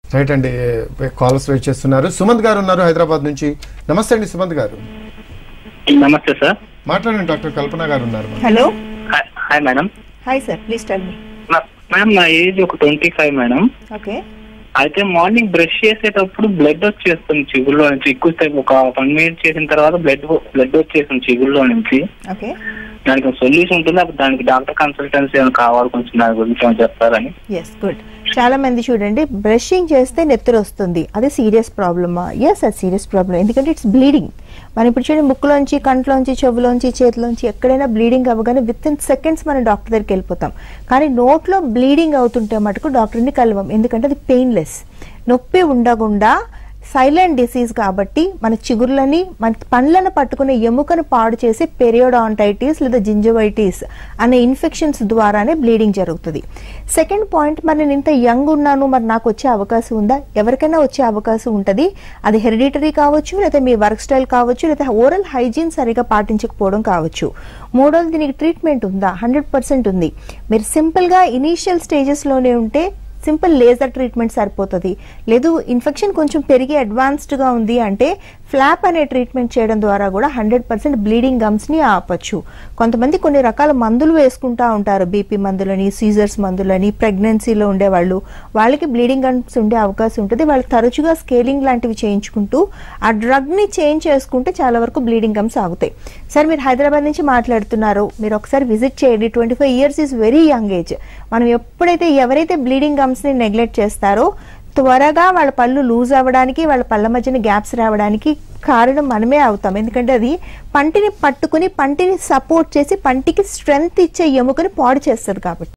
right అండి calls wait చేస్తున్నారు సుమంత్ గారు ఉన్నారు హైదరాబాద్ నుంచి నమస్తే అండి సుమంత్ గారు నమస్తే సార్ మాట్లాడండి డాక్టర్ కల్పన గారు ఉన్నారు hello hi- hi madam hi sir please tell me నా- మేడం నా ఏజ్ ఒక ట్వంటీ ఫైవ్ మేడం ఓకే అయితే మార్నింగ్ బ్రష్ చేసేటప్పుడు బ్లడ్ వచ్చేస్తుంది చిగుల్లో నుంచి ఎక్కువసేపు ఒక వన్ మినిట్ చేసిన తర్వాత బ్లడ్ బ్లడ్ వచ్చేస్తుంది చిగుల్లో నుంచి ఓకే దానికి సొల్యూషన్ ఉంటుంది అప్పుడు దానికి డాక్టర్ కన్సల్టెన్సీ ఏమైనా కావాలి కొంచెం దాని గురించి ఏమైనా చెప్తారని ఎస్ గుడ్ చాలా మంది చూడండి బ్రషింగ్ చేస్తే నెత్తురు వస్తుంది అది సీరియస్ ప్రాబ్లమా ఎస్ అది సీరియస్ ప్రాబ్లమ్ ఎందుకంటే ఇట్స్ బ్లీడింగ్ మనం ఇప్పుడు చూడండి ముక్కులోంచి కంట్లోంచి చెవులోంచి చేతిలోంచి ఎక్కడైనా బ్లీడింగ్ అవ్వగానే విత్ ఇన్ సెకండ్స్ మనం డాక్టర్ దగ్గరికి వెళ్ళిపోతాం కానీ నోట్లో బ్లీడింగ్ అవుతుంటే మటుకు డాక్టర్ని కలవం ఎందుకంటే అది పెయిన్లెస్ నొప్పి ఉండకుండా సైలెంట్ డిసీజ్ కాబట్టి మన చిగుర్లని మన పండ్లను పట్టుకునే ఎముకను పాడు చేసి పెరియోడాంటైటిస్ లేదా జింజవైటిస్ అనే ఇన్ఫెక్షన్స్ ద్వారానే బ్లీడింగ్ జరుగుతుంది సెకండ్ పాయింట్ మరి నేను ఇంత యంగ్ ఉన్నాను మరి నాకు వచ్చే అవకాశం ఉందా ఎవరికైనా వచ్చే అవకాశం ఉంటుంది అది హెరిడిటరీ కావచ్చు లేదా మీ వర్క్ స్టైల్ కావచ్చు లేదా ఓరల్ హైజీన్ సరిగా పాటించకపోవడం కావచ్చు మూడోది దీనికి ట్రీట్మెంట్ ఉందా హండ్రెడ్ పర్సెంట్ ఉంది మీరు సింపుల్గా ఇనీషియల్ స్టేజెస్లోనే ఉంటే సింపుల్ లేజర్ ట్రీట్మెంట్ సరిపోతుంది లేదు ఇన్ఫెక్షన్ కొంచెం పెరిగి అడ్వాన్స్డ్గా ఉంది అంటే ఫ్లాప్ అనే ట్రీట్మెంట్ చేయడం ద్వారా కూడా హండ్రెడ్ పర్సెంట్ బ్లీడింగ్ గమ్స్ని ఆపచ్చు కొంతమంది కొన్ని రకాల మందులు వేసుకుంటా ఉంటారు బీపీ మందులని సీజర్స్ మందులని ప్రెగ్నెన్సీలో ఉండేవాళ్ళు వాళ్ళకి బ్లీడింగ్ గమ్స్ ఉండే అవకాశం ఉంటుంది వాళ్ళు తరచుగా స్కేలింగ్ లాంటివి చేయించుకుంటూ ఆ డ్రగ్ని చేంజ్ చేసుకుంటే చాలా వరకు బ్లీడింగ్ గమ్స్ ఆగుతాయి సార్ మీరు హైదరాబాద్ నుంచి మాట్లాడుతున్నారు మీరు ఒకసారి విజిట్ చేయండి twenty five years is very young age మనం ఎప్పుడైతే ఎవరైతే బ్లీడింగ్ గమ్స్ని నెగ్లెక్ట్ చేస్తారో త్వరగా వాళ్ళ పళ్ళు లూజ్ అవ్వడానికి వాళ్ళ పళ్ళ మధ్యన గ్యాప్స్ రావడానికి కారణం మనమే అవుతాం ఎందుకంటే అది పంటిని పట్టుకుని పంటిని సపోర్ట్ చేసి పంటికి స్ట్రెంగ్త్ ఇచ్చే ఎముకని పాడు చేస్తుంది కాబట్టి